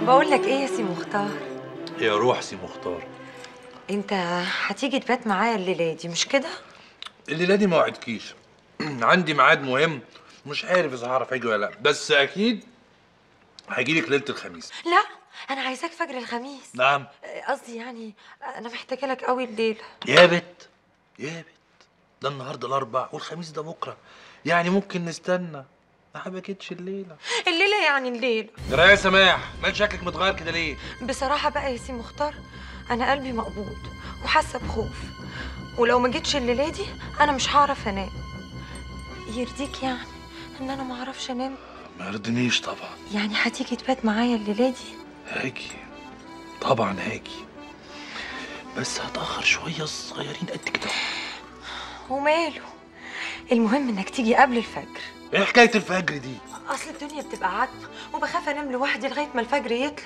بقول لك ايه يا سي مختار يا روح سي مختار انت هتيجي تبات معايا الليله دي مش كده الليله دي ما وعدكيش عندي ميعاد مهم مش عارف اذا هعرف اجي ولا لا بس اكيد هجيلك ليله الخميس لا انا عايزاك فجر الخميس نعم قصدي يعني انا محتاجه لك قوي الليله يا بت يا بت ده النهارده الاربع والخميس ده بكره يعني ممكن نستنى ما حبكتش الليله الليله يعني الليله جرى يا سماح مال شكلك متغير كده ليه بصراحه بقى يا سي مختار انا قلبي مقبوض وحاسه بخوف ولو ما جيتش الليله دي انا مش هعرف انام يرضيك يعني ان انا ما اعرفش انام ما يرضنيش طبعا يعني هتيجي تبات معايا الليله دي هاجي طبعا هاجي بس هتأخر شوية صغيرين قد كده وماله المهم انك تيجي قبل الفجر ايه حكاية الفجر دي؟ اصل الدنيا بتبقى عتمه وبخاف انام لوحدي لغايه ما الفجر يطلع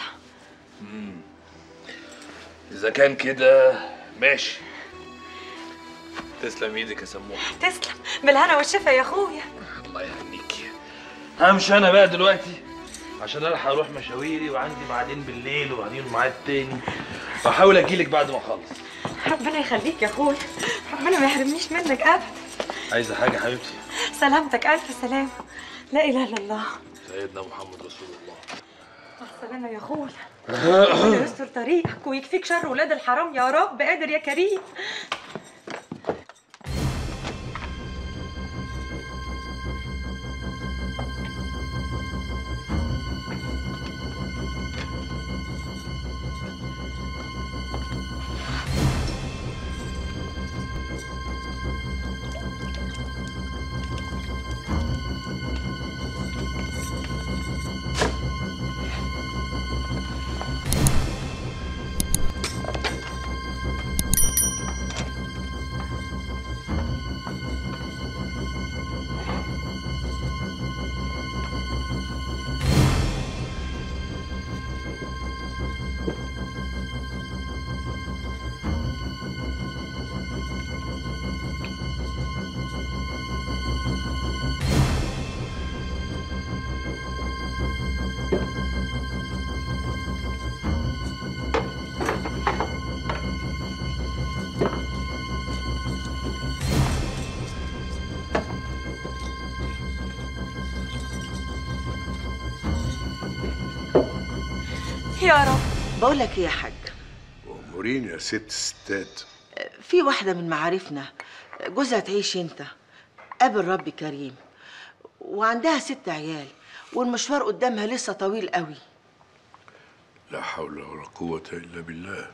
إذا كان كده ماشي تسلم ايدك يا سموحة تسلم بالهنا والشفا يا اخويا الله يهنيكي همشي انا بقى دلوقتي عشان الحق اروح مشاويري وعندي ميعادين بالليل وبعدين ميعاد تاني بحاول اجيلك بعد ما اخلص ربنا يخليك يا اخويا ربنا ما يحرمنيش منك ابدا عايزه حاجه حبيبتي سلامتك الف سلامه لا اله الا الله سيدنا محمد رسول الله مع السلامه يا اخويا ربنا يستر طريقك ويكفيك شر ولاد الحرام يا رب قادر يا كريم يا رب بقول لك ايه يا حاج أمورين يا ست ستات في واحدة من معارفنا جوزها تعيش انت قابل ربي كريم وعندها ست عيال والمشوار قدامها لسه طويل قوي لا حول ولا قوة إلا بالله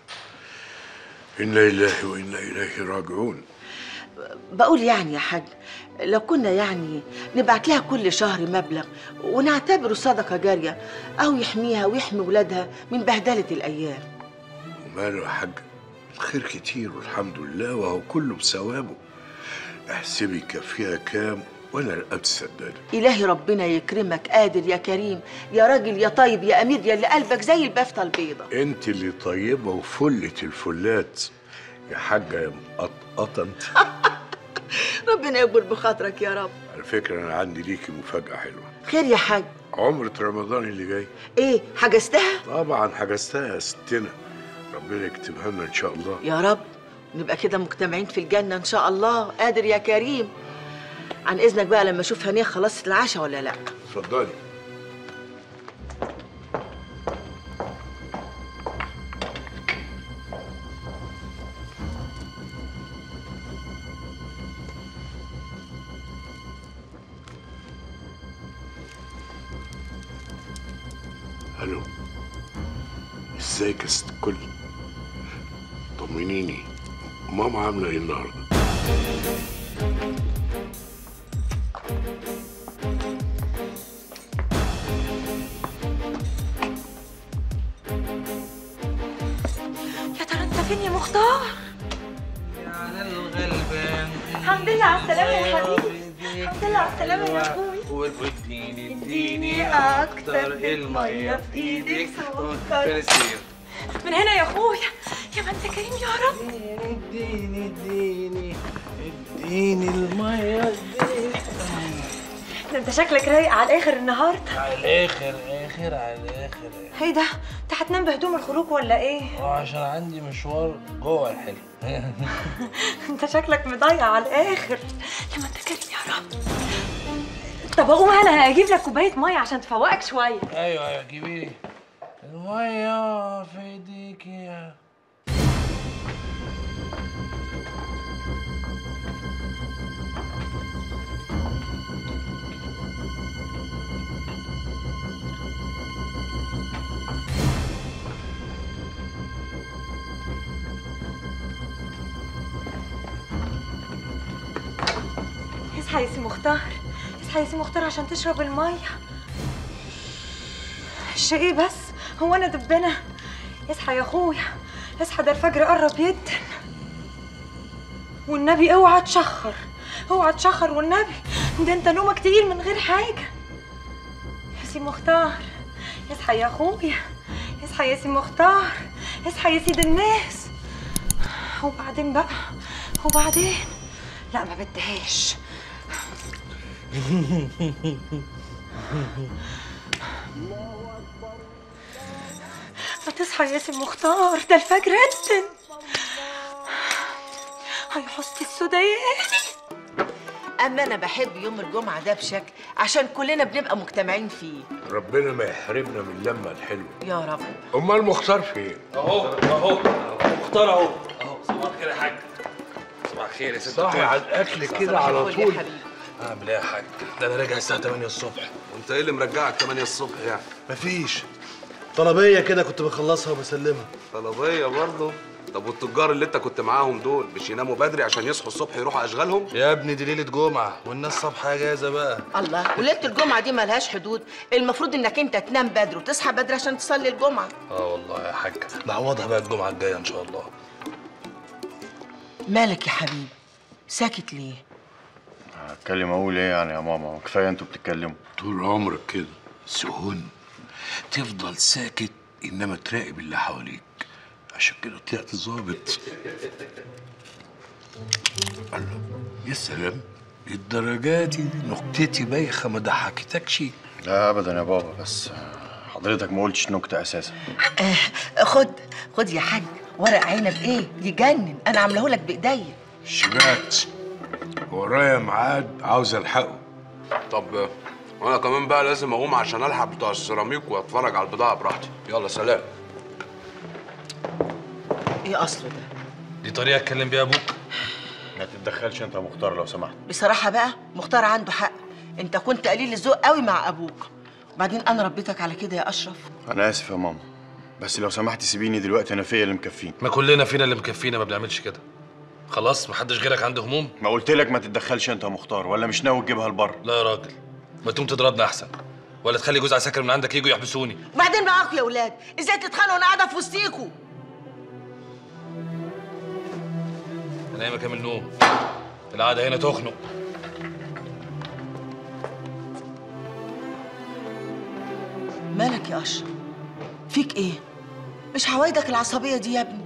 إنا لله وإنا إليه راجعون بقول يعني يا حاج لو كنا يعني نبعت لها كل شهر مبلغ ونعتبره صدقة جارية أو يحميها ويحمي ولادها من بهدلة الأيام وماله يا حاج الخير كتير والحمد لله وهو كله بثوابه احسبي كفيها كام وأنا رقبت سدادة إلهي ربنا يكرمك قادر يا كريم يا راجل يا طيب يا أمير يا اللي قلبك زي البفتة البيضة أنت اللي طيبة وفلة الفلات يا حاجة يا مقطقطة أنت ربنا يكبر بخاطرك يا رب على فكرة أنا عندي ليكي مفاجأة حلوة خير يا حاج عمرة رمضان اللي جاي إيه حجزتها طبعا حجزتها يا ستنا ربنا يكتبها لنا ان شاء الله يا رب نبقى كده مجتمعين في الجنة إن شاء الله قادر يا كريم عن إذنك بقى لما أشوف هنية خلصت العشاء ولا لأ اتفضلي الو ازيك يا ست الكل طمنيني ماما عامله ايه النهارده يا ترى انت فين يا مختار على الغلبان الحمد لله على السلامة يا حبيبي الحمد لله على السلامة يا أخوي واديني اديني أكتر المية في إيدك سكر. فلسطين من هنا يا أخويا يا ما أنت كريم يا رب اديني اديني اديني المية اديني ده انت شكلك رايق على الاخر النهارده على الاخر اخر على الاخر ايه ده انت هتنام بهدوم الخروج ولا ايه وعشان عندي مشوار جوه الحلم انت شكلك مضيع على الاخر لما انت كريم يا رب طب اقوم انا هجيب لك كوبايه ميه عشان تفوقك شويه ايوه ايوه جيبي لي الميه في ايديك يا اصحى يا سي مختار اصحى يا سي مختار عشان تشرب الميه الشيء ايه بس هو انا دبانه اصحى يا اخويا اصحى ده الفجر قرب جدا والنبي اوعى تشخر اوعى تشخر والنبي ده انت نومك تقيل من غير حاجه يا سي مختار اصحى يا اخويا اصحى يا سي مختار اصحى يا سيد الناس وبعدين بقى وبعدين لا ما بدهاش ما تصحى يا سي مختار ده الفجر ادن هاي حسني السوداني اما انا بحب يوم الجمعه ده بشكل عشان كلنا بنبقى مجتمعين فيه ربنا ما يحرمنا من اللمه الحلوه يا رب امال مختار فين اهو اهو مختار اهو اهو صباح الخير يا حاج صباح الخير يا ست صاحي الكل. على الاكل كده صباح على الفل يا طول حبيبي اعمل ايه يا حاج ده انا راجع الساعه 8 الصبح وانت ايه اللي مرجعك 8 الصبح يعني مفيش طلبية كده كنت بخلصها وبسلمها طلبيه برضه طب والتجار اللي انت كنت معاهم دول مش يناموا بدري عشان يصحوا الصبح يروحوا اشغالهم يا ابني دي ليله جمعه والناس صبح اجازه بقى الله وليله الجمعه دي ملهاش حدود المفروض انك انت تنام بدري وتصحى بدري عشان تصلي الجمعه اه والله يا حاج نعوضها بقى الجمعه الجايه ان شاء الله مالك يا حبيبي ساكت ليه هتكلم اقول ايه يعني يا ماما كفايه انتوا بتتكلموا طول عمرك كده سهون تفضل ساكت انما تراقب اللي حواليك عشان كده طلعت ظابط الله يا سلام الدرجات دي نكتتي بايخه ما ضحكتكش لا ابدا يا بابا بس حضرتك ما قلتش نكته اساسا آه خد خد يا حاج ورق عنب ايه يجنن انا عاملاه لك بايديا شبعت ورايا ميعاد عاوز الحقه طب وانا كمان بقى لازم اقوم عشان الحق بتوع السيراميك واتفرج على البضاعه براحتي يلا سلام ايه اصله ده دي طريقه اتكلم بيها ابوك ما تتدخلش انت يا مختار لو سمحت بصراحه بقى مختار عنده حق انت كنت قليل الذوق قوي مع ابوك وبعدين انا ربيتك على كده يا اشرف انا اسف يا ماما بس لو سمحتي سيبيني دلوقتي انا فيا اللي مكفيني ما كلنا فينا اللي مكفينا ما بنعملش كده خلاص محدش غيرك عنده هموم ما قلت لك ما تتدخلش انت يا مختار ولا مش ناوي تجيبها لبره لا يا راجل ما تقوم تضربنا احسن ولا تخلي جوز عساكر من عندك يجوا يحبسوني وبعدين معاكم يا اولاد ازاي تتخانقوا وانا قاعده في وسطيكوا انا قايم اكمل نوم القعده هنا تخنق مالك يا اشرف فيك ايه مش عوايدك العصبيه دي يا ابني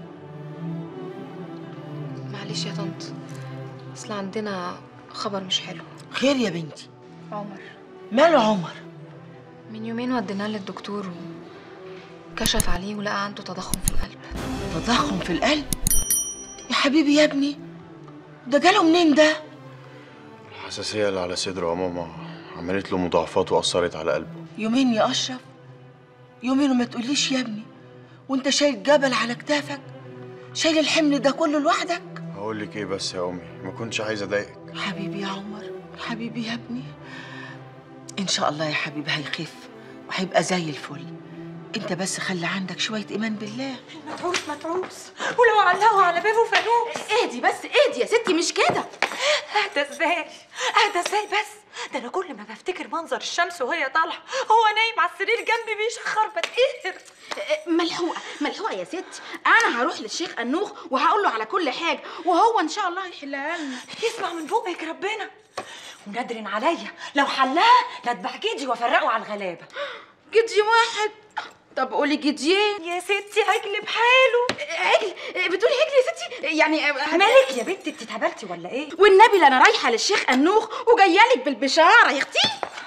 معلش يا طنط اصل عندنا خبر مش حلو خير يا بنتي عمر ماله عمر من يومين وديناه للدكتور وكشف عليه ولقى عنده تضخم في القلب تضخم في القلب يا حبيبي يا ابني ده جاله منين ده الحساسيه اللي على صدره يا ماما عملت له مضاعفات واثرت على قلبه يومين يا اشرف يومين وما تقوليش يا ابني وانت شايل جبل على كتافك شايل الحمل ده كله لوحدك هقول لك ايه بس يا امي ما كنتش عايز اضايقك حبيبي يا عمر حبيبي يا ابني ان شاء الله يا حبيبي هيخف وهيبقى زي الفل انت بس خلي عندك شويه ايمان بالله متعوس متعوس ولو علقوا على بابه فانوس اهدي بس اهدي يا ستي مش كده اهدى ازاي اهدى ازاي بس ده انا كل ما بفتكر منظر الشمس وهي طالعه هو نايم على السرير جنبي بيشخر بتقهر اه، ملحوقه ملحوقه يا ستي انا هروح للشيخ انوخ وهقول له على كل حاجه وهو ان شاء الله هيحلها لنا يسمع من بقك ربنا ونادر عليا لو حلها لاتبع جدي وافرقه على الغلابه جدي واحد طب قولي جديين يا ستي عجل بحاله عجل اه، بتقولي عجل يا ستي يعني اه، مالك يا بنتي انت اتهبلتي ولا ايه والنبي لا انا رايحه للشيخ انوخ وجايه لك بالبشاره يا اختي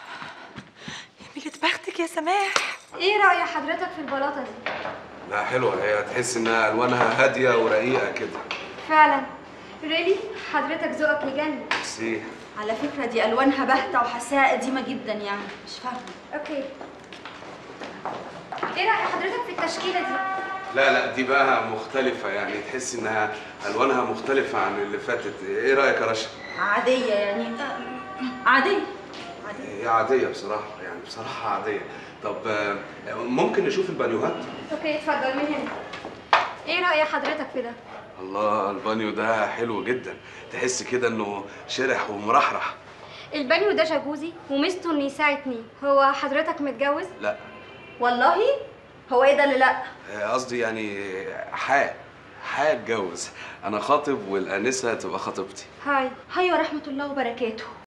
بختك يا سماح ايه رأي حضرتك في البلاطة دي؟ لا حلوه هي تحس انها الوانها هاديه ورقيقه كده فعلا ريلي حضرتك ذوقك يجنن ميرسي على فكره دي الوانها باهته وحاساها قديمه جدا يعني مش فاهمه اوكي ايه رأي حضرتك في التشكيلة دي؟ لا لا دي بقى مختلفه يعني تحس انها الوانها مختلفه عن اللي فاتت ايه رايك يا رشا عاديه يعني آه، عاديه هي عاديه بصراحه يعني بصراحه عاديه طب آه، ممكن نشوف البانيوهات اوكي اتفضل من هنا ايه رأي حضرتك في ده؟ الله البانيو ده حلو جدا تحس كده انه شرح ومرحرح البانيو ده جاكوزي وميزته انه يساعد اتنين هو حضرتك متجوز؟ لا والله هو ايه ده اللي لا آه، قصدي يعني حا هتجوز انا خاطب والانسه تبقى خطيبتي هاي هاي ورحمه الله وبركاته